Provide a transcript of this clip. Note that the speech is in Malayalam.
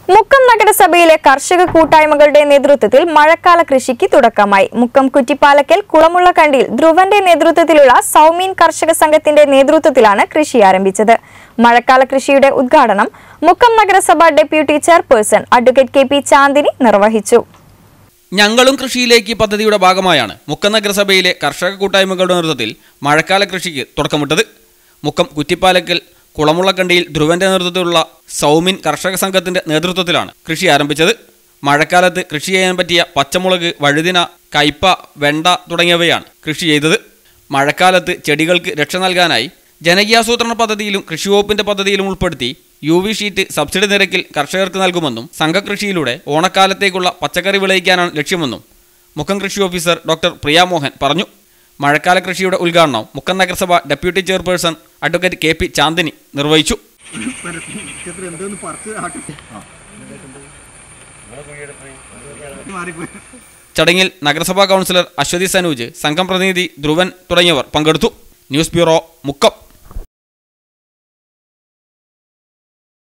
മുക്കം നഗരസഭയിലെ കർഷക കൂട്ടായ്മകളുടെ നേതൃത്വത്തിൽ മഴക്കാല കൃഷിക്ക് തുടക്കമായി മുക്കം കുറ്റിപ്പാലക്കൽ കുളമുള്ളക്കണ്ടിയിൽ ധ്രുവന്റെ നേതൃത്വത്തിലുള്ള സൗമീൻ കർഷക സംഘത്തിന്റെ നേതൃത്വത്തിലാണ് കൃഷി ആരംഭിച്ചത് മഴക്കാല കൃഷിയുടെ ഉദ്ഘാടനം മുക്കം നഗരസഭ deputy chairperson advocate K P Chandini നിർവഹിച്ചു ഞങ്ങളും കൃഷിയിലേക്ക് പദ്ധതിയുടെ ഭാഗമായാണ് മുക്കം നഗരസഭയിലെ കർഷക കൂട്ടായ്മകളുടെ നേതൃത്വത്തിൽ മഴക്കാല കൃഷിക്ക് തുടക്കമിട്ടത് മുക്കം കുറ്റിപ്പാലക്കൽ കുളമുള്ളക്കണ്ടിയിൽ ധ്രുവന്റെ നേതൃത്വത്തിലുള്ള സൗമിൻ കർഷക സംഘത്തിന്റെ നേതൃത്വത്തിലാണ് കൃഷി ആരംഭിച്ചത് മഴക്കാലത്ത് കൃഷി ചെയ്യാൻ പറ്റിയ പച്ചമുളക് വഴുതിന കയ്പ വെണ്ട തുടങ്ങിയവയാണ് കൃഷി ചെയ്തത് മഴക്കാലത്ത് ചെടികൾക്ക് രക്ഷ നൽകാനായി ജനകീയാസൂത്രണ പദ്ധതിയിലും കൃഷിവകുപ്പിന്റെ പദ്ധതിയിലും ഉൾപ്പെടുത്തി യു വി ഷീറ്റ് സബ്സിഡി നിരക്കിൽ കർഷകർക്ക് നൽകുമെന്നും സംഘകൃഷിയിലൂടെ ഓണക്കാലത്തേക്കുള്ള പച്ചക്കറി വിളയിക്കാനാണ് ലക്ഷ്യമെന്നും മുക്കം കൃഷി ഓഫീസർ ഡോക്ടർ പ്രിയ മോഹൻ പറഞ്ഞു മഴക്കാല കൃഷിയുടെ ഉദ്ഘാടനം മുക്കം നഗരസഭ deputy chairperson advocate K P Chandini നിർവഹിച്ചു ചടങ്ങിൽ നഗരസഭാ കൗൺസിലർ അശ്വതി സനൂജ് സംഘം പ്രതിനിധി ധ്രുവൻ തുടങ്ങിയവർ പങ്കെടുത്തു ന്യൂസ് ബ്യൂറോ മുക്കം